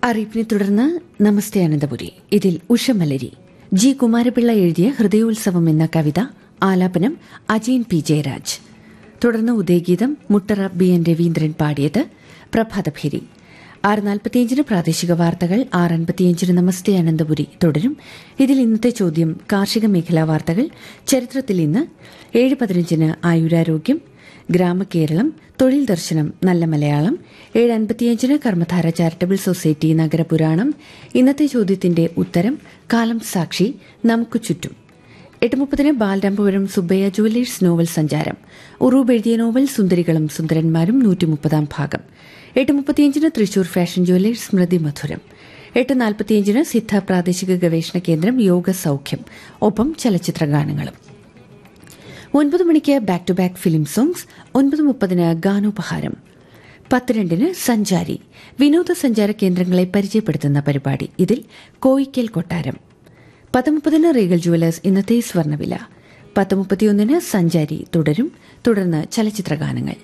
അറിയിപ്പിനെ തുടർന്ന് നമസ്തേ അനന്തപുരി ഇതിൽ ഉഷമലരി ജി കുമാരപിള്ള എഴുതിയ ഹൃദയോത്സവം എന്ന കവിത ആലാപനം അജയൻ പി ജയരാജ് തുടർന്ന് ഉദയഗീതം മുട്ടറ ബി എൻ രവീന്ദ്രൻ പാടിയത് പ്രഭാതഭേരി ആറ് നാൽപ്പത്തിയഞ്ചിന് പ്രാദേശിക വാർത്തകൾ ആറ് അൻപത്തിയഞ്ചിന് നമസ്തേ അനന്തപുരി തുടരും ഇതിൽ ഇന്നത്തെ ചോദ്യം കാർഷിക മേഖലാ വാർത്തകൾ ചരിത്രത്തിൽ ഇന്ന് ഏഴ് പതിനഞ്ചിന് ആയുരാരോഗ്യം ഗ്രാമകേരളം തൊഴിൽ ദർശനം നല്ല മലയാളം ഏഴ് അൻപത്തിയഞ്ചിന് കർമ്മധാര ചാരിറ്റബിൾ സൊസൈറ്റി നഗരപുരാണം ഇന്നത്തെ ചോദ്യത്തിന്റെ ഉത്തരം കാലം സാക്ഷി നമുക്ക് ചുറ്റും എട്ട് മുപ്പതിന് ബാലരാമപുരം സുബ്ബയ്യ ജുവല്ലേഴ്സ് നോവൽ സഞ്ചാരം ഉറൂബ് എഴുതിയ നോവൽ സുന്ദരികളും സുന്ദരന്മാരും നൂറ്റി മുപ്പതാം ഭാഗം എട്ട് മുപ്പത്തിയഞ്ചിന് തൃശൂർ ഫാഷൻ ജുവല്ലേഴ്സ് സ്മൃതി മധുരം എട്ട് നാൽപ്പത്തിയഞ്ചിന് സിദ്ധ പ്രാദേശിക ഗവേഷണ കേന്ദ്രം യോഗ സൌഖ്യം ഒപ്പം ചലച്ചിത്ര ഗാനങ്ങളും ഒൻപത് മണിക്ക് back to back film songs ഒൻപത് മുപ്പതിന് ഗാനോപഹാരം പത്ത് രണ്ടിന് സഞ്ചാരി വിനോദസഞ്ചാര കേന്ദ്രങ്ങളെ പരിചയപ്പെടുത്തുന്ന പരിപാടി ഇതിൽ കോയിക്കൽ കൊട്ടാരം പത്ത് മുപ്പതിന് റീഗൽ ജുവലേഴ്സ് ഇന്നത്തെ സ്വർണ്ണവില പത്ത് മുപ്പത്തിയൊന്നിന് സഞ്ചാരി തുടരും തുടർന്ന് ചലച്ചിത്ര ഗാനങ്ങൾ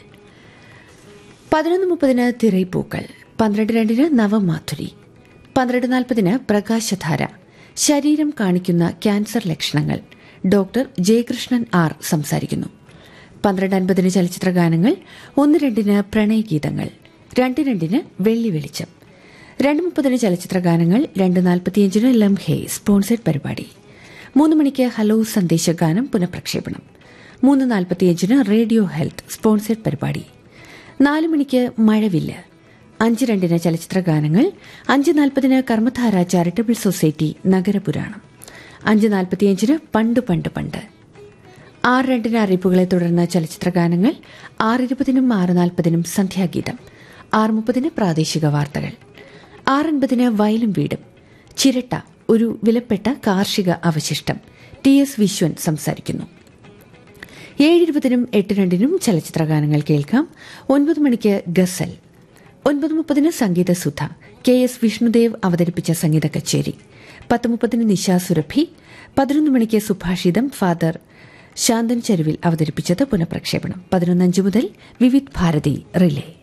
പതിനൊന്ന് മുപ്പതിന് തിറൈപ്പൂക്കൾ പന്ത്രണ്ട് രണ്ടിന് നവമാധുരി പന്ത്രണ്ട് നാൽപ്പതിന് പ്രകാശധാര ശരീരം കാണിക്കുന്ന ക്യാൻസർ ലക്ഷണങ്ങൾ ഡോക്ടർ ജയകൃഷ്ണൻ ആർ സംസാരിക്കുന്നു പന്ത്രണ്ട് അൻപതിന് ചലച്ചിത്ര ഗാനങ്ങൾ ഒന്ന് രണ്ടിന് പ്രണയഗീതങ്ങൾ രണ്ട് രണ്ടിന് വെള്ളി വെളിച്ചം രണ്ട് മുപ്പതിന് ചലച്ചിത്ര ഗാനങ്ങൾ രണ്ട് നാൽപ്പത്തിയഞ്ചിന് ലംഹെ സ്പോൺസേഡ് പരിപാടി മൂന്ന് മണിക്ക് ഹലോ സന്ദേശഗാനം പുനഃപ്രക്ഷേപണം മൂന്ന് നാൽപ്പത്തിയഞ്ചിന് റേഡിയോ ഹെൽത്ത് സ്പോൺസേഡ് പരിപാടി നാല് മണിക്ക് മഴവില്ല് അഞ്ച് രണ്ടിന് ചലച്ചിത്ര ഗാനങ്ങൾ അഞ്ച് നാൽപ്പതിന് കർമ്മധാര ചാരിറ്റബിൾ സൊസൈറ്റി നഗരപുരാണം അഞ്ച് നാൽപ്പത്തിയഞ്ചിന് പണ്ട് പണ്ട് പണ്ട് ആറ് രണ്ടിന് അറിയിപ്പുകളെ തുടർന്ന് ചലച്ചിത്ര ഗാനങ്ങൾ ആറ് ഇരുപതിനും ആറ് നാൽപ്പതിനും സന്ധ്യാഗീതം ആറ് മുപ്പതിന് പ്രാദേശിക വാർത്തകൾ ആറൻപതിന് വയലും വീടും ചിരട്ട ഒരു വിലപ്പെട്ട കാർഷിക അവശിഷ്ടം ടി എസ് വിശ്വൻ സംസാരിക്കുന്നു ഏഴിരുപതിനും എട്ട് രണ്ടിനും ചലച്ചിത്ര ഗാനങ്ങൾ കേൾക്കാം ഒൻപത് മണിക്ക് ഗസൽ ഒൻപത് മുപ്പതിന് സംഗീത സുധ കെ എസ് വിഷ്ണുദേവ് അവതരിപ്പിച്ച സംഗീത കച്ചേരി പത്ത് മുപ്പതിന് നിശാ സുരഭി പതിനൊന്ന് മണിക്ക് സുഭാഷിതം ഫാദർ ശാന്തൻ ചെരുവിൽ അവതരിപ്പിച്ചത് പുനഃപ്രക്ഷേപണം പതിനൊന്നഞ്ച് മുതൽ വിവിധ് ഭാരതി റിലേ